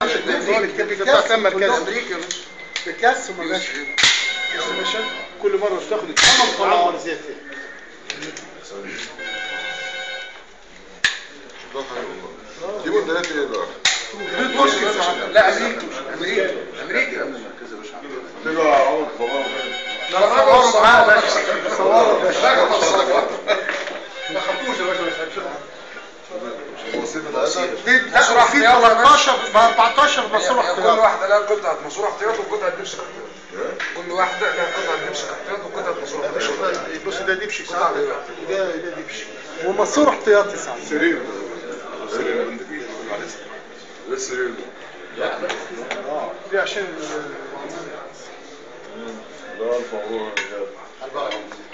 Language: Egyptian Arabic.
بتاع كام مركز امريكا يا باشا بكاس وما باشا بس يا باشا كل مره بتاخد الثمن طبعا زياده ده حلو والله دي موديلات ايه بقى؟ لا امريكا امريكا امريكا تبقى عمر خبر صوروا معاه باشا صوروا يا باشا ما خدوش يا باشا مش هنشوفها دي لا في 13 ب 14 مصروف كل واحدة لها قطعة مصروع احتياط وقطعة دبش احتياط كل واحدة لها قطعة دبش احتياط وقطعة مصروع احتياط بص ده دبش ساعات ده ده دبش ومصروف احتياطي ساعات سرير سرير عندك ده السرير ده دي عشان ده الف مبروك يا رجاله